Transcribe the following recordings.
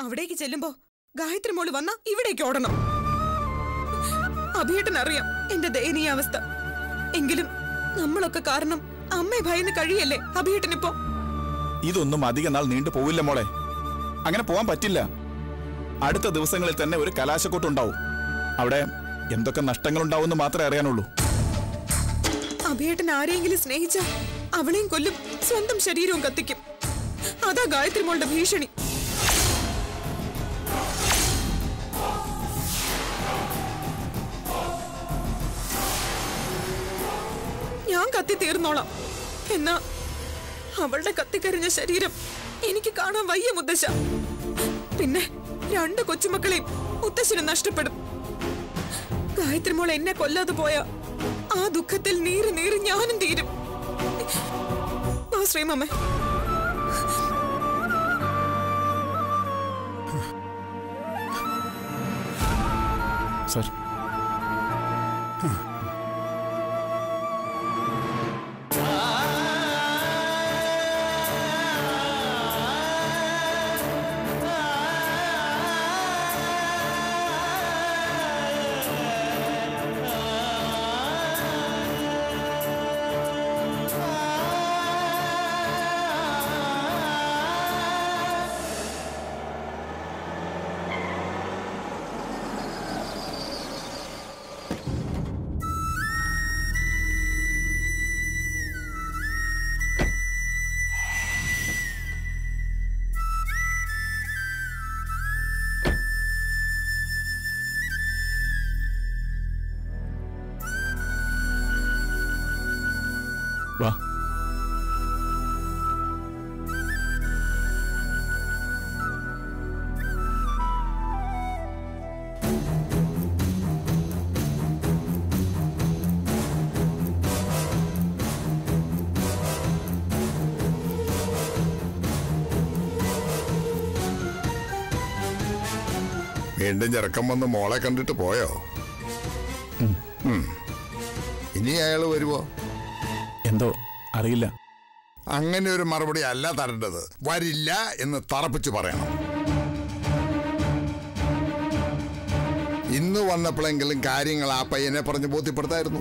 അവിടേക്ക് ചെല്ലുമ്പോ ഗായത്രി മോള് വന്ന ഇവിടേക്ക് ഓടണം അഭിയേട്ടനറിയാം എന്റെ ദയനീയാവസ്ഥ എങ്കിലും നമ്മളൊക്കെ കാരണം അമ്മയെ ഭയന്ന് കഴിയല്ലേ അഭിയേട്ടനിപ്പോ ഇതൊന്നും അധിക നാൾ നീണ്ടു പോവില്ല മോളെ അങ്ങനെ പോവാൻ പറ്റില്ല അടുത്ത ദിവസങ്ങളിൽ തന്നെ ഒരു കലാശക്കൊട്ടുണ്ടാവും അവിടെ എന്തൊക്കെ നഷ്ടങ്ങളുണ്ടാവുമെന്ന് മാത്രമേ അറിയാനുള്ളൂ അഭിയേട്ടൻ ആരെങ്കിലും സ്നേഹിച്ച അവളെയും കൊല്ലും സ്വന്തം ശരീരവും കത്തിക്കും അതാ ഗായത്രി മോളുടെ ഭീഷണി ഞാൻ കത്തി തീർന്നോളാം എന്നാ അവളുടെ കത്തിക്കരിഞ്ഞ ശരീരം എനിക്ക് കാണാൻ വയ്യ മുത്തശ്ശ പിന്നെ രണ്ട് കൊച്ചുമക്കളെയും മുത്തശ്ശന് നഷ്ടപ്പെടും ഗായത്രി മോൾ എന്നെ കൊല്ലാതെ പോയാ ആ ദുഃഖത്തിൽ നീറി നീറി ഞാനും തീരും വാ ശ്രീമമ്മേ സർ വാ വീണ്ടും ചെറുക്കം വന്ന് മോളെ കണ്ടിട്ട് പോയോ ഉം. ഇനി അയാൾ വരുവോ എന്തോ അറിയില്ല അങ്ങനെ ഒരു മറുപടി അല്ല തരേണ്ടത് വരില്ല എന്ന് തറപ്പിച്ചു പറയണം ഇന്ന് വന്നപ്പോഴെങ്കിലും കാര്യങ്ങൾ ആ പയ്യനെ പറഞ്ഞ് ബോധ്യപ്പെടുത്തായിരുന്നു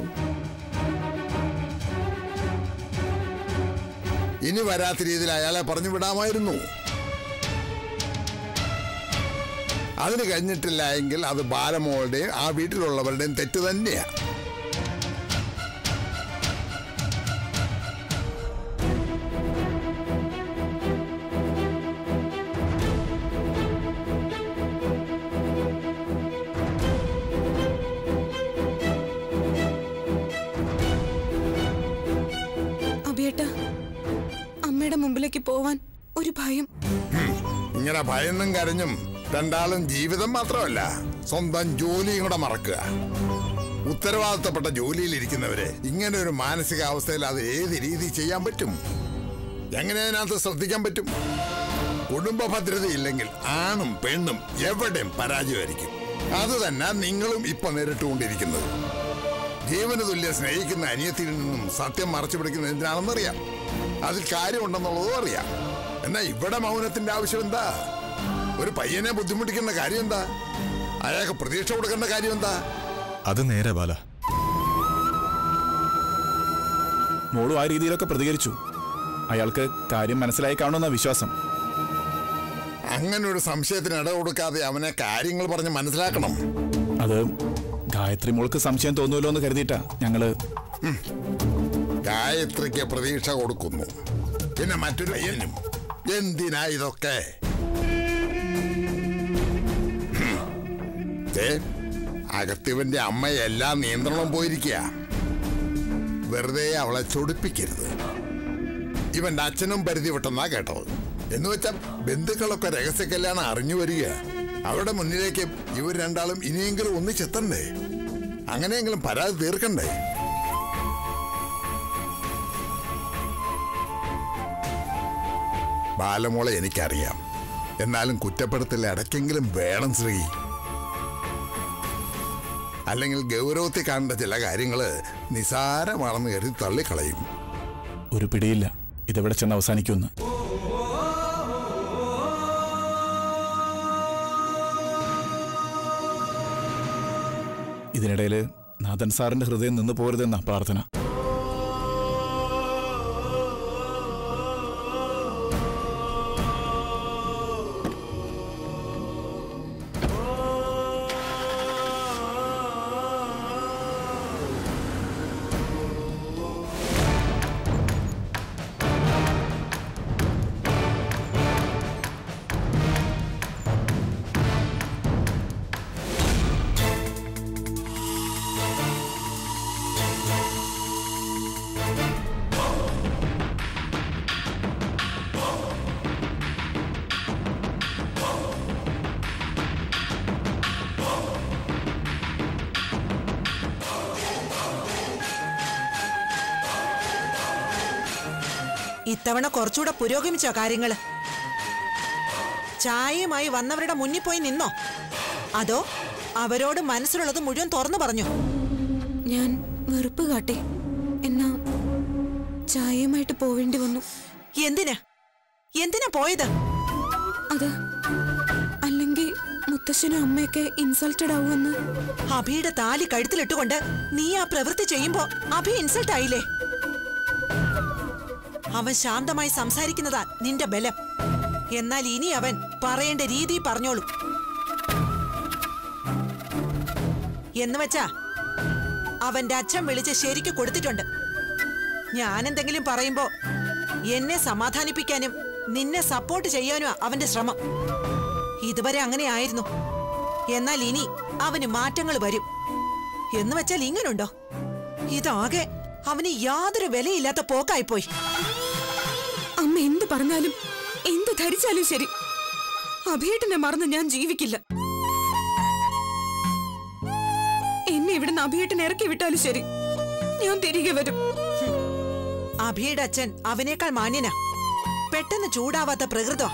ഇനി വരാത്ത രീതിയിൽ അയാളെ പറഞ്ഞു വിടാമായിരുന്നു അതിന് കഴിഞ്ഞിട്ടില്ല എങ്കിൽ അത് ബാലമോളുടെയും ആ വീട്ടിലുള്ളവരുടെയും തെറ്റ് തന്നെയാണ് അഭിയേട്ട അമ്മയുടെ മുമ്പിലേക്ക് പോവാൻ ഒരു ഭയം ഇങ്ങനെ ഭയന്നും കരഞ്ഞും രണ്ടാളും ജീവിതം മാത്രമല്ല സ്വന്തം ജോലിയും കൂടെ മറക്കുക ഉത്തരവാദിത്തപ്പെട്ട ജോലിയിൽ ഇരിക്കുന്നവര് ഇങ്ങനെ ഒരു മാനസികാവസ്ഥയിൽ അത് ഏത് രീതി ചെയ്യാൻ പറ്റും എങ്ങനെ അതിനകത്ത് ശ്രദ്ധിക്കാൻ പറ്റും കുടുംബ ഭദ്രതയില്ലെങ്കിൽ ആണും പെണ്ണും എവിടെയും പരാജയമായിരിക്കും അത് തന്നെ നിങ്ങളും ഇപ്പൊ നേരിട്ടുകൊണ്ടിരിക്കുന്നത് ജീവന് തുല്യം സ്നേഹിക്കുന്ന അനിയത്തിൽ നിന്നും സത്യം മറച്ചു പിടിക്കുന്ന എന്തിനാണെന്നറിയാം അതിൽ കാര്യമുണ്ടെന്നുള്ളതും അറിയാം എന്നാ ഇവിടെ മൗനത്തിന്റെ ആവശ്യം എന്താ ഒരു പയ്യനെ ബുദ്ധിമുട്ടിക്കുന്ന കാര്യം എന്താ അയാൾക്ക് പ്രതീക്ഷ കൊടുക്കേണ്ട കാര്യം എന്താ അത് നേരെ ബാല മോളും ആ രീതിയിലൊക്കെ പ്രതികരിച്ചു അയാൾക്ക് കാര്യം മനസ്സിലായി കാണുമെന്ന വിശ്വാസം അങ്ങനെ ഒരു സംശയത്തിന് ഇട കൊടുക്കാതെ അവനെ കാര്യങ്ങൾ പറഞ്ഞ് മനസ്സിലാക്കണം അത് ഗായത്രി മോൾക്ക് സംശയം തോന്നുമല്ലോ എന്ന് കരുതിയിട്ടാ ഞങ്ങള് ഗായത്രിക്ക് പ്രതീക്ഷ കൊടുക്കുന്നു പിന്നെ മറ്റൊരു പയ്യനും എന്തിനാ ഇതൊക്കെ ഹും. ദേ, അകത്തിവന്റെ അമ്മ എല്ലാ നിയന്ത്രണവും പോയിരിക്കുക വെറുതെ അവളെ ചൊടിപ്പിക്കരുത് ഇവന്റെ അച്ഛനും പരിധി വിട്ടെന്നാ കേട്ടത് എന്ന് വെച്ചാൽ ബന്ധുക്കളൊക്കെ രഹസ്യ കല്യാണം അറിഞ്ഞു വരിക അവരുടെ മുന്നിലേക്ക് ഇവർ രണ്ടാളും ഇനിയെങ്കിലും ഒന്നിച്ചെത്തണ്ടേ അങ്ങനെയെങ്കിലും പരാതി തീർക്കണ്ടേ ബാലമോളെ എനിക്കറിയാം എന്നാലും കുറ്റപ്പെടുത്തൽ ഇടയ്ക്കെങ്കിലും വേണം ശ്രീ അല്ലെങ്കിൽ ഗൗരവത്തിൽ കാണേണ്ട ചില കാര്യങ്ങള് നിസാരമാണെന്ന് കരുതി തള്ളിക്കളയും ഒരു പിടിയില്ല ഇതെവിടെ ചെന്ന് അവസാനിക്കുമെന്ന് ഇതിനിടയിൽ നാഥൻ സാറിന്റെ ഹൃദയം നിന്നു പോരുതെന്നാ പ്രാർത്ഥന ഇത്തവണ കുറച്ചുകൂടെ പുരോഗമിച്ചോ കാര്യങ്ങള് ചായയുമായി വന്നവരുടെ മുന്നിൽ പോയി നിന്നോ അതോ അവരോട് മനസ്സിലുള്ളത് മുഴുവൻ തുറന്നു പറഞ്ഞു ഞാൻ വെറുപ്പ് കാട്ടി എന്നാ ചായയുമായിട്ട് പോവേണ്ടി വന്നു എന്തിനാ എന്തിനാ പോയത് അത് അല്ലെങ്കിൽ മുത്തശ്ശനും അമ്മയൊക്കെ ഇൻസൾട്ടഡ് ആവുമെന്ന് അഭിയുടെ താലി കഴുത്തിലിട്ടുകൊണ്ട് നീ ആ പ്രവൃത്തി ചെയ്യുമ്പോ അഭി ഇൻസൾട്ട് ആയില്ലേ അവൻ ശാന്തമായി സംസാരിക്കുന്നതാ നിന്റെ ബലം എന്നാൽ ഇനി അവൻ പറയേണ്ട രീതി പറഞ്ഞോളൂ എന്ന് വെച്ചാ അവന്റെ അച്ഛൻ വിളിച്ച് ശരിക്ക് കൊടുത്തിട്ടുണ്ട് ഞാൻ എന്തെങ്കിലും പറയുമ്പോ എന്നെ സമാധാനിപ്പിക്കാനും നിന്നെ സപ്പോർട്ട് ചെയ്യാനുമാ അവന്റെ ശ്രമം ഇതുവരെ അങ്ങനെയായിരുന്നു എന്നാൽ ഇനി അവന് മാറ്റങ്ങൾ വരും എന്ന് വെച്ചാൽ ഇങ്ങനുണ്ടോ ഇതാകെ അവന് യാതൊരു വിലയില്ലാത്ത പോക്കായിപ്പോയി അമ്മ എന്ത് പറഞ്ഞാലും എന്ത് ധരിച്ചാലും ശരി അഭിയേട്ടനെ മറന്ന് ഞാൻ ജീവിക്കില്ല എന്നെ ഇവിടുന്ന് അഭിയേട്ടൻ ഇറക്കി വിട്ടാലും ശരി ഞാൻ തിരികെ വരും അഭിയുടെ അച്ഛൻ അവനേക്കാൾ മാന്യനാ പെട്ടെന്ന് ചൂടാവാത്ത പ്രകൃതം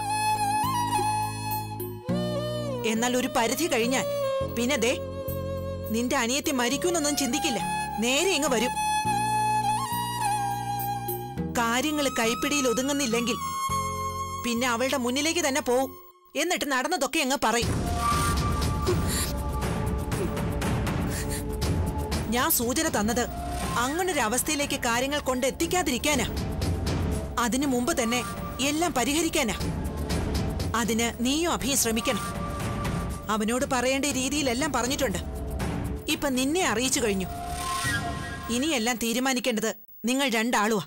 എന്നാൽ ഒരു പരിധി കഴിഞ്ഞാൽ പിന്നെ ദേ നിന്റെ അനിയത്തി മരിക്കൂന്നൊന്നും ചിന്തിക്കില്ല നേരെ ഇങ്ങ് വരും കാര്യങ്ങൾ കൈപ്പിടിയിൽ ഒതുങ്ങുന്നില്ലെങ്കിൽ പിന്നെ അവളുടെ മുന്നിലേക്ക് തന്നെ പോവും എന്നിട്ട് നടന്നതൊക്കെ അങ്ങ് പറയും ഞാൻ സൂചന തന്നത് അങ്ങനൊരു അവസ്ഥയിലേക്ക് കാര്യങ്ങൾ കൊണ്ടെത്തിക്കാതിരിക്കാനാ അതിനു മുമ്പ് തന്നെ എല്ലാം പരിഹരിക്കാനാ അതിന് നീയും അഭിയും ശ്രമിക്കണം അവനോട് പറയേണ്ട രീതിയിലെല്ലാം പറഞ്ഞിട്ടുണ്ട് ഇപ്പൊ നിന്നെ അറിയിച്ചു കഴിഞ്ഞു ഇനിയെല്ലാം തീരുമാനിക്കേണ്ടത് നിങ്ങൾ രണ്ടാളുവാ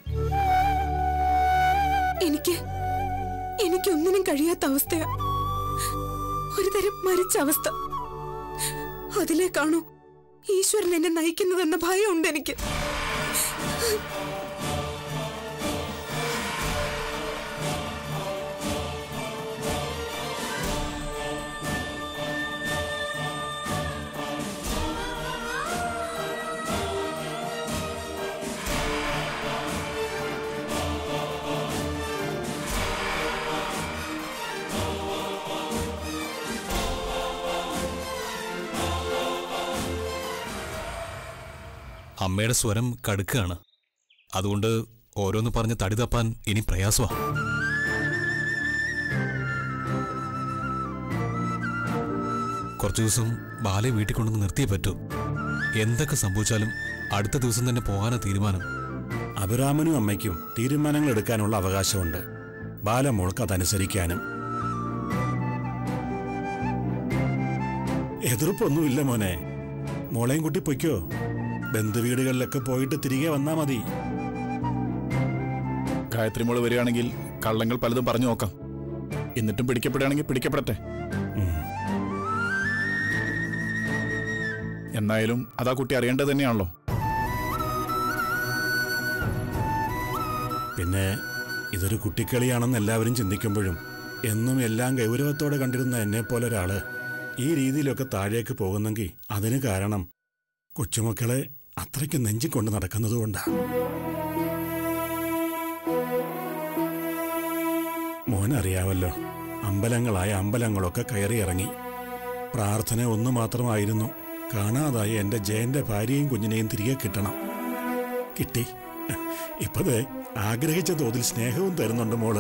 എനിക്ക് എനിക്കൊന്നിനും കഴിയാത്ത അവസ്ഥയാ ഒരു തരം മരിച്ച അവസ്ഥ അതിലേക്കാണോ ഈശ്വരൻ എന്നെ നയിക്കുന്നതെന്ന ഭയമുണ്ട് എനിക്ക് അമ്മയുടെ സ്വരം കടുക്കുകയാണ് അതുകൊണ്ട് ഓരോന്ന് പറഞ്ഞ് തടി തപ്പാൻ ഇനി പ്രയാസമാ കുറച്ചു ദിവസം ബാലെ വീട്ടിൽ കൊണ്ടുവന്ന് നിർത്തിയേ പറ്റൂ എന്തൊക്കെ സംഭവിച്ചാലും അടുത്ത ദിവസം തന്നെ പോകാനാ തീരുമാനം അഭിരാമനും അമ്മയ്ക്കും തീരുമാനങ്ങൾ എടുക്കാനുള്ള അവകാശമുണ്ട് ബാലമോൾക്ക് അതനുസരിക്കാനും എതിർപ്പൊന്നുമില്ല മോനെ മോളെയും കുട്ടി പൊയ്ക്കോ ബന്ധുവീടുകളിലൊക്കെ പോയിട്ട് തിരികെ വന്നാ മതി ഗായത്രി മോള് വരികയാണെങ്കിൽ കള്ളങ്ങൾ പലതും പറഞ്ഞു നോക്കാം എന്നിട്ടും പിടിക്കപ്പെടുകയാണെങ്കിൽ പിടിക്കപ്പെടട്ടെ ഉം. എന്നായാലും അതാ കുട്ടി അറിയേണ്ടത് തന്നെയാണല്ലോ പിന്നെ ഇതൊരു കുട്ടിക്കളിയാണെന്ന് എല്ലാവരും ചിന്തിക്കുമ്പോഴും എന്നും എല്ലാം ഗൗരവത്തോടെ കണ്ടിരുന്ന എന്നെ പോലെ ഒരാള് ഈ രീതിയിലൊക്കെ താഴേക്ക് പോകുന്നെങ്കിൽ അതിന് കാരണം കൊച്ചുമക്കളെ അത്രയ്ക്ക് നെഞ്ചി കൊണ്ട് നടക്കുന്നതുകൊണ്ടാ മോനറിയാവല്ലോ അമ്പലങ്ങളായ അമ്പലങ്ങളൊക്കെ കയറിയിറങ്ങി പ്രാർത്ഥന ഒന്നു മാത്രമായിരുന്നു കാണാതായ എന്റെ ജയന്റെ ഭാര്യയും കുഞ്ഞിനെയും തിരികെ കിട്ടണം കിട്ടി ഇപ്പതേ ആഗ്രഹിച്ച തോതിൽ സ്നേഹവും തരുന്നുണ്ട് മോള്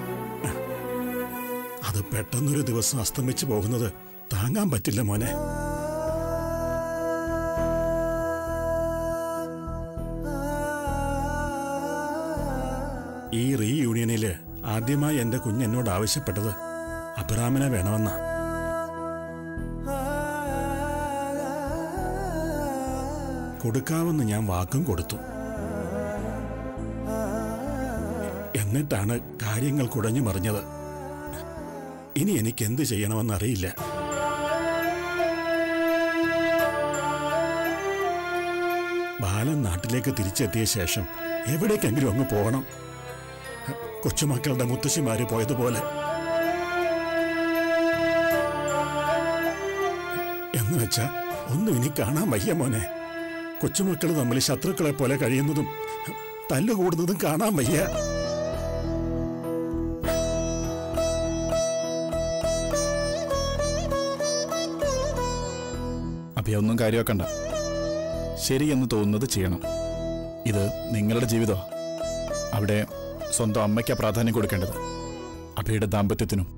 അത് പെട്ടെന്നൊരു ദിവസം അസ്തമിച്ചു പോകുന്നത് താങ്ങാൻ പറ്റില്ല മോനെ ഈ റീയൂണിയനില് ആദ്യമായി എന്റെ കുഞ്ഞ് എന്നോട് ആവശ്യപ്പെട്ടത് അബ്രാമിനെ വേണമെന്നാ കൊടുക്കാമെന്ന് ഞാൻ വാക്കും കൊടുത്തു എന്നിട്ടാണ് കാര്യങ്ങൾ കുടഞ്ഞു മറിഞ്ഞത് ഇനി എനിക്ക് എന്ത് ചെയ്യണമെന്നറിയില്ല ബാലൻ നാട്ടിലേക്ക് തിരിച്ചെത്തിയ ശേഷം എവിടേക്കെങ്കിലും അങ്ങ് പോകണം കൊച്ചുമക്കളുടെ മുത്തശ്ശിമാര് പോയതുപോലെ എന്ന് വെച്ചാ ഒന്നും ഇനി കാണാൻ വയ്യ മോനെ കൊച്ചുമക്കൾ തമ്മിൽ ശത്രുക്കളെ പോലെ കഴിയുന്നതും തല്ലുകൂടുന്നതും കാണാൻ വയ്യ അഭിയൊന്നും കാര്യമാക്കണ്ട ശരിയെന്ന് തോന്നുന്നത് ചെയ്യണം ഇത് നിങ്ങളുടെ ജീവിതമാണ് അവിടെ സ്വന്തം അമ്മയ്ക്കാ പ്രാധാന്യം കൊടുക്കേണ്ടത് അഭിയുടെ ദാമ്പത്യത്തിനും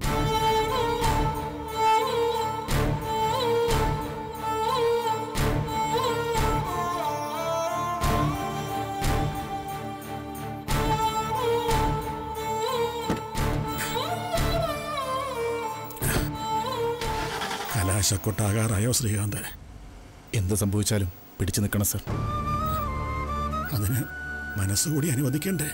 കലാശക്കൊട്ടാകാറായോ ശ്രീകാന്ത് എന്ത് സംഭവിച്ചാലും പിടിച്ചു നിൽക്കണം സർ അതിന് മനസ്സുകൂടി അനുവദിക്കണ്ടേ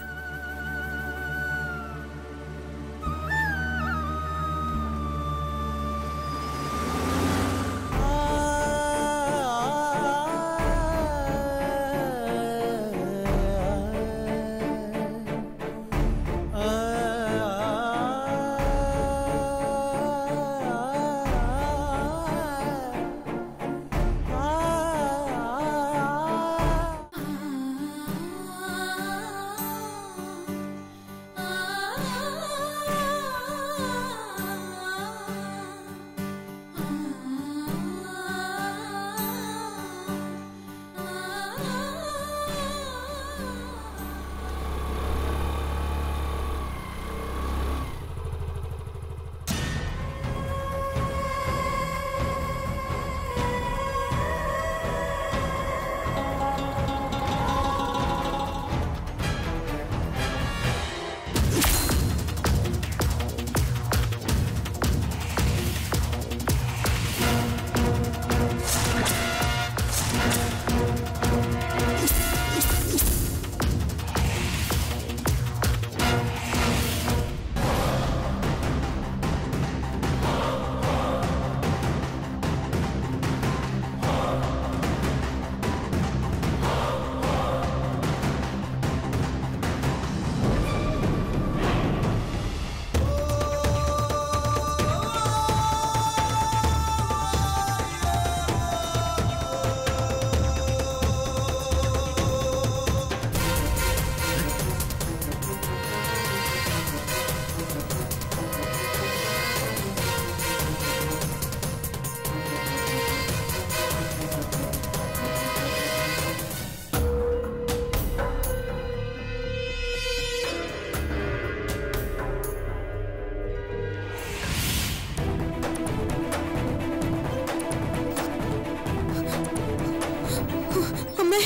അമ്മേ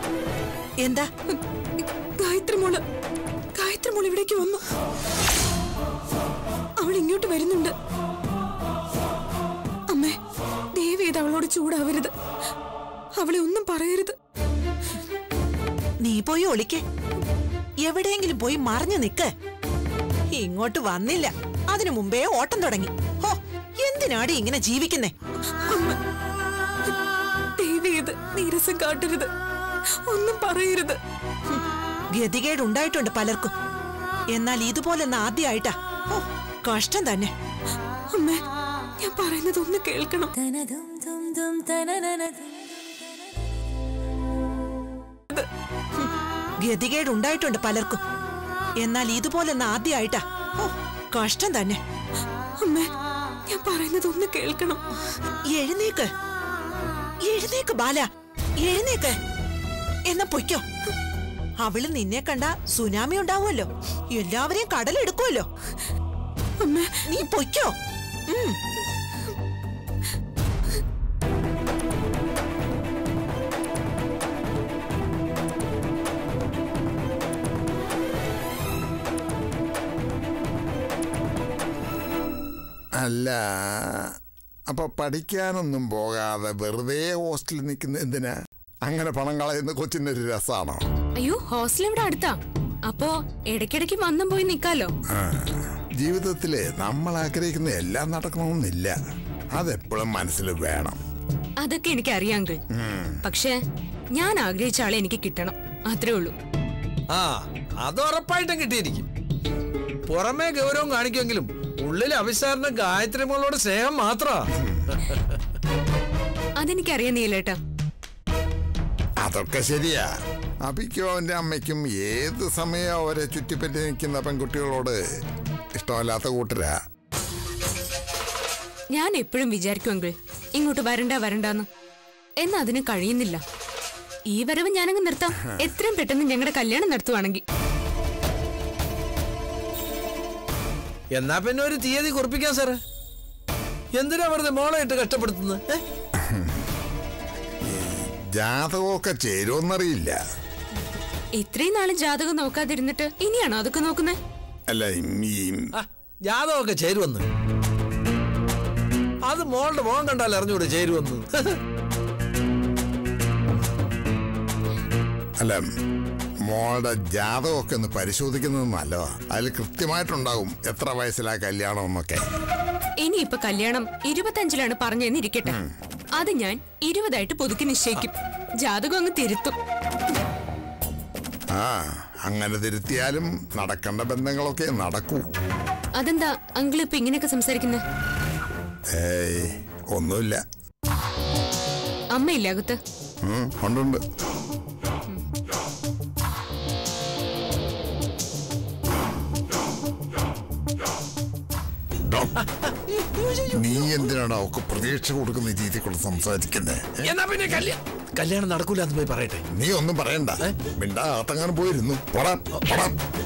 എന്താ ഗായത്രി മോള് ഗായത്രി മോൾ ഇവിടേക്ക് വന്നു അവൾ ഇങ്ങോട്ട് വരുന്നുണ്ട് അമ്മേ ദേവി ഇത് അവളോട് ചൂടാവരുത് അവളെ ഒന്നും പറയരുത് നീ പോയി ഒളിക്ക് എവിടെയെങ്കിലും പോയി മറിഞ്ഞു നിക്ക് ഇങ്ങോട്ട് വന്നില്ല അതിനു മുമ്പേ ഓട്ടം തുടങ്ങി ഹോ എന്തിനാടി ഇങ്ങനെ ജീവിക്കുന്നേ ദേവി ഇത് നീരസം കാട്ടരുത് ഒന്നും പറയരുത് ഗതികേടുണ്ടായിട്ടുണ്ട് പലർക്കും എന്നാൽ ഇതുപോലൊന്ന് ആദ്യമായിട്ടാ ഹോ കഷ്ടം തന്നെ അമ്മേ ഞാൻ പറയുന്നത് ഒന്ന് കേൾക്കണം ഗതികേടുണ്ടായിട്ടുണ്ട് പലർക്കും എന്നാൽ ഇതുപോലൊന്ന് ആദ്യമായിട്ടാ ഹോ കഷ്ടം തന്നെ അമ്മേ ഞാൻ പറയുന്നത് ഒന്ന് കേൾക്കണം എഴുന്നേക്ക് എഴുന്നേക്ക് ബാല എഴുന്നേക്ക് എന്നാ പൊയ്ക്കോ അവള് നിന്നെ കണ്ട സുനാമി ഉണ്ടാവുമല്ലോ എല്ലാവരെയും കടലെടുക്കുമല്ലോ അമ്മേ നീ പൊയ്ക്കോ ഉം. അല്ല അപ്പൊ പഠിക്കാനൊന്നും പോകാതെ വെറുതെ ഹോസ്റ്റലിൽ നിൽക്കുന്ന എന്തിനാ അങ്ങനെ പണം കളയുന്ന കൊച്ചിൻ്റെ ഒരു രസമാണോ അയ്യോ ഹോസ്റ്റൽ ഇവിടെ അടുത്താ അപ്പോ ഇടയ്ക്കിടയ്ക്ക് വന്നും പോയി നിക്കാലോ ജീവിതത്തിൽ നമ്മൾ ആഗ്രഹിക്കുന്ന എല്ലാം നടക്കണമെന്നില്ല അതെപ്പോഴും മനസ്സിൽ വേണം അതൊക്കെ എനിക്ക് അറിയാം അങ്കിൾ പക്ഷേ ഞാൻ ആഗ്രഹിച്ച ആളെ എനിക്ക് കിട്ടണം അത്രേ ഉള്ളൂ ആ അത് ഉറപ്പായിട്ടും കിട്ടിയിരിക്കും പുറമേ ഗൗരവം കാണിക്കുമെങ്കിലും ഉള്ളിൽ അവിസാറിന് ഗായത്രി മോളോട് സ്നേഹം മാത്രമാ അതെനിക്കറിയാം നീലേട്ടാ അതൊക്കെ ശരിയാ അപ്പിക്കും അവന്റെ അമ്മയ്ക്കും ഏത് സമയം അവരെ ചുറ്റിപ്പറ്റി നിൽക്കുന്ന പെൺകുട്ടികളോട് ഇഷ്ടമല്ലാത്ത കൂട്ടരാ ഞാൻ എപ്പോഴും വിചാരിക്കും അങ്കിൾ ഇങ്ങോട്ട് വരണ്ട വരണ്ടാന്ന് എന്നാ അതിന് കഴിയുന്നില്ല ഈ വരവ് ഞാനങ്ങ് നിർത്താം എത്രയും പെട്ടെന്ന് ഞങ്ങളുടെ കല്യാണം നടത്തുവാണെങ്കിൽ എന്നാ പിന്നെ ഒരു തീയതി കുറിപ്പിക്കാം സാറേ എന്തിനാ വെറുതെ മോളെ ഇട്ട് കഷ്ടപ്പെടുത്തുന്നത് ഏ? ജാതകമൊക്കെ ചേരുമെന്നറിയില്ല ഇത്രയും നാള് ജാതകം നോക്കാതിരുന്നിട്ട് ഇനിയാണോ അതൊക്കെ നോക്കുന്നത് അല്ല ഈ ആ, ജാതകമൊക്കെ ചേരുവന്ന് അത് മോളുടെ മോൻ കണ്ടാൽ അറിഞ്ഞൂടെ ചേരുവന്ന് അല്ല മോളുടെ ജാതകമൊക്കെ ഒന്ന് പരിശോധിക്കുന്നത് നല്ലതാ അതിൽ കൃത്യമായിട്ടുണ്ടാകും എത്ര വയസ്സിലാ കല്യാണം എന്നൊക്കെ ഇനിയിപ്പൊ കല്യാണം ഇരുപത്തഞ്ചിലാണ് പറഞ്ഞെന്നിരിക്കട്ടെ അത് ഞാൻ ഇരുപതായിട്ട് പുതുക്കി നിശ്ചയിക്കും ജാതകം അങ്ങ് തിരുത്തും ആ അങ്ങനെ തിരുത്തിയാലും നടക്കേണ്ട ബന്ധങ്ങളൊക്കെ നടക്കൂ അതെന്താ അങ്കിൾ ഇപ്പൊ ഇങ്ങനെയൊക്കെ സംസാരിക്കുന്നത് ഏയ് ഒന്നുമില്ല അമ്മയില്ല അകത്ത് ഉം, ഉണ്ടുണ്ട് ഡോ, നീ എന്തിനാണ് അവക്ക് പ്രതീക്ഷ കൊടുക്കുന്ന രീതി കൊണ്ട് സംസാരിക്കുന്നത് എന്നാ പിന്നെ കല്യാണം കല്യാണം നടക്കൂല എന്ന് പോയി പറയട്ടെ നീ ഒന്നും പറയണ്ട മിണ്ടാ അകത്തങ്ങനെ പോയിരുന്നു പോടാ പോടാ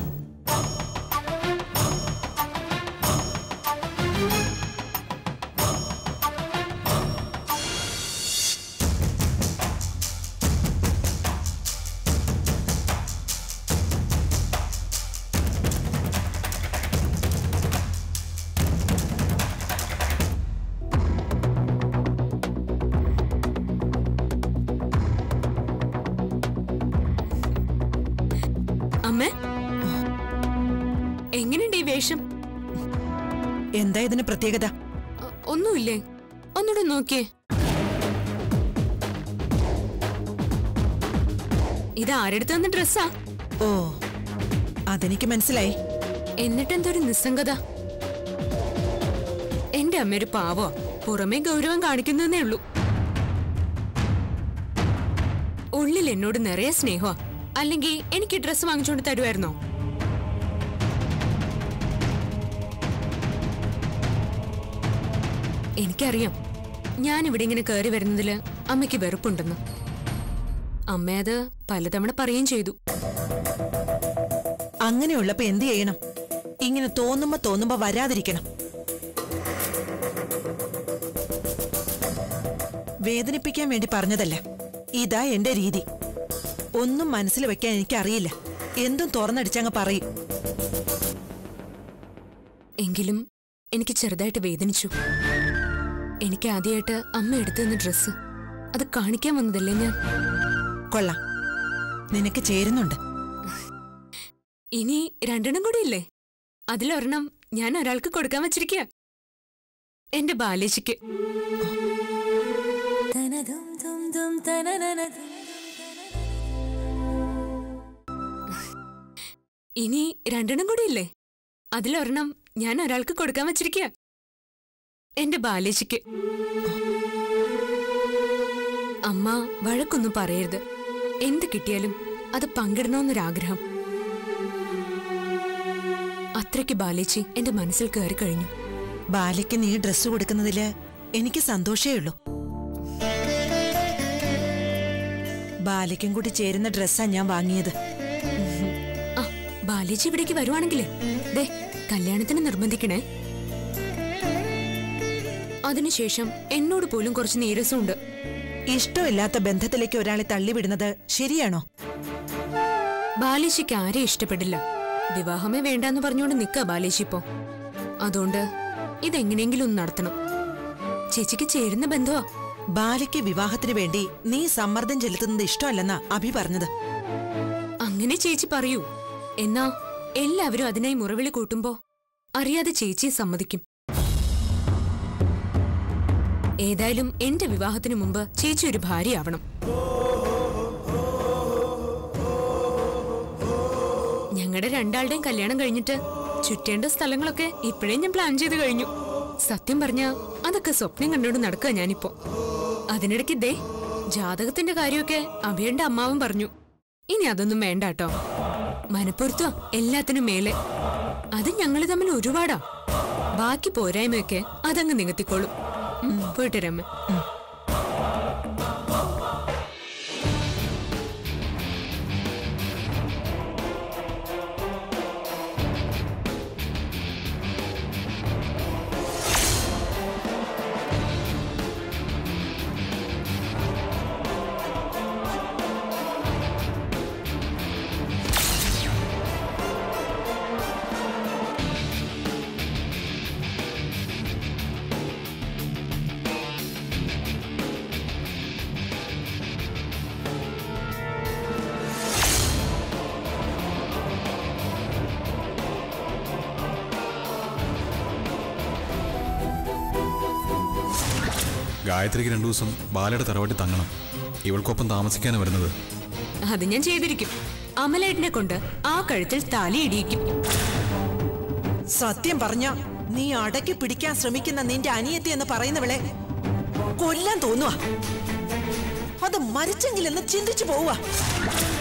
അമ്മ എങ്ങനെയുണ്ട് ഈ വേഷം എന്താ ഇതിന് പ്രത്യേകത ഒ- ഒന്നുമില്ലേ ഒന്നുകൂടെ നോക്കിയേ ഇത് ആരെടുത്ത് തന്ന ഡ്രസ്സാ ഓ അതെനിക്ക് മനസ്സിലായി എന്നിട്ടെന്തൊരു നിസ്സംഗത എന്റെ അമ്മ ഒരു പാവോ പുറമേ ഗൗരവം കാണിക്കുന്നതേ ഉള്ളൂ ഉള്ളിൽ എന്നോട് നിറയെ സ്നേഹമാ അല്ലെങ്കിൽ എനിക്ക് ഡ്രസ്സ് വാങ്ങിച്ചുകൊണ്ട് തരുമായിരുന്നോ എനിക്കറിയാം ഞാൻ ഇവിടെ ഇങ്ങനെ കയറി വരുന്നതില് അമ്മയ്ക്ക് വെറുപ്പുണ്ടെന്ന് അമ്മ അത് പലതവണ പറയുകയും ചെയ്തു അങ്ങനെയുള്ളപ്പോ എന്ത് ചെയ്യണം ഇങ്ങനെ തോന്നുമ്പോ തോന്നുമ്പോ വരാതിരിക്കണം വേദനിപ്പിക്കാൻ വേണ്ടി പറഞ്ഞതല്ല ഇതാ എന്റെ രീതി ഒന്നും മനസ്സിൽ വെക്കാൻ എനിക്കറിയില്ല എന്തും തുറന്നടിച്ചങ്ങ് പറയും എങ്കിലും എനിക്ക് ചെറുതായിട്ട് വേദനിച്ചു എനിക്ക് ആദ്യമായിട്ട് അമ്മ എടുത്തു തന്ന ഡ്രസ്സ് അത് കാണിക്കാൻ വന്നതല്ലേ ഞാൻ കൊള്ളാം നിനക്ക് ചേരുന്നുണ്ട് ഇനി രണ്ടെണ്ണം കൂടി ഇല്ലേ അതിലൊരെണ്ണം ഞാൻ ഒരാൾക്ക് കൊടുക്കാൻ വച്ചിരിക്കുക എന്റെ ബാലേച്ചിക്ക് ഇനി രണ്ടെണ്ണം കൂടി ഇല്ലേ അതിലൊരെണ്ണം ഞാൻ ഒരാൾക്ക് കൊടുക്കാൻ വച്ചിരിക്കുക എന്റെ ബാലേച്ചിക്ക് അമ്മ വഴക്കൊന്നും പറയരുത് എന്ത് കിട്ടിയാലും അത് പങ്കിടണമെന്നൊരാഗ്രഹം അത്രയ്ക്ക് ബാലേച്ചി എന്റെ മനസ്സിൽ കയറി കഴിഞ്ഞു ബാലയ്ക്ക് നീ ഡ്രസ്സ് കൊടുക്കുന്നതില് എനിക്ക് സന്തോഷേ ഉള്ളൂ ബാലയ്ക്കും കൂടി ചേരുന്ന ഡ്രസ്സാ ഞാൻ വാങ്ങിയത് ആ ബാലേച്ചി ഇവിടേക്ക് വരുവാണെങ്കിലേ ദേ കല്യാണത്തിന് നിർബന്ധിക്കണേ അതിനുശേഷം എന്നോട് പോലും കുറച്ച് നീരസമുണ്ട് ഇഷ്ടമില്ലാത്ത ബന്ധത്തിലേക്ക് ഒരാളെ തള്ളിവിടുന്നത് ശരിയാണോ ബാലേച്ചിക്ക് ആരെ ഇഷ്ടപ്പെടില്ല വിവാഹമേ വേണ്ടാന്ന് പറഞ്ഞുകൊണ്ട് നിക്ക ബാലേച്ചി ഇപ്പോ അതുകൊണ്ട് ഇതെങ്ങനെയെങ്കിലും ഒന്ന് നടത്തണം ചേച്ചിക്ക് ചേരുന്ന ബന്ധുവാ ബാലയ്ക്ക് വിവാഹത്തിന് വേണ്ടി നീ സമ്മർദ്ദം ചെലുത്തുന്നത് ഇഷ്ടമല്ലെന്നാ അഭി പറഞ്ഞത് അങ്ങനെ ചേച്ചി പറയൂ എന്നാ എല്ലാവരും അതിനായി മുറവിളി കൂട്ടുമ്പോ അറിയാതെ ചേച്ചിയെ സമ്മതിക്കും ഏതായാലും എന്റെ വിവാഹത്തിന് മുമ്പ് ചേച്ചി ഒരു ഭാര്യയാവണം ഞങ്ങളുടെ രണ്ടാളുടെയും കല്യാണം കഴിഞ്ഞിട്ട് ചുറ്റേണ്ട സ്ഥലങ്ങളൊക്കെ ഇപ്പോഴേ ഞാൻ പ്ലാൻ ചെയ്ത് കഴിഞ്ഞു സത്യം പറഞ്ഞ അതൊക്കെ സ്വപ്നം കണ്ടുകൊണ്ട് നടക്കുക ഞാനിപ്പോ അതിനിടയ്ക്ക് ദേ ജാതകത്തിന്റെ കാര്യമൊക്കെ അഭിയന്റെ അമ്മാവൻ പറഞ്ഞു ഇനി അതൊന്നും വേണ്ട കേട്ടോ മനപ്പുറത്തുവാ എല്ലാത്തിനും മേലെ അത് ഞങ്ങൾ തമ്മിൽ ഒരുപാടാ ബാക്കി പോരായ്മയൊക്കെ അതങ്ങ് നികത്തിക്കോളും ഉം, പോയിട്ട് രമ്മ ഗായത്രിക്ക് രണ്ടു ദിവസം ബാലയുടെ തറവാട്ടി തങ്ങണം ഇവൾക്കൊപ്പം താമസിക്കാനാണ് വരുന്നത് അത് ഞാൻ ചെയ്തിരിക്കും അമലേട്ടനെ കൊണ്ട് ആ കഴുത്തിൽ താലി ഇടിയിക്കും സത്യം പറഞ്ഞ നീ അടക്കി പിടിക്കാൻ ശ്രമിക്കുന്ന നിന്റെ അനിയത്തി എന്ന് പറയുന്നവളെ കൊല്ലാൻ തോന്നുവാ അത് മരിച്ചെങ്കിലെന്ന് ചിന്തിച്ചു പോവുക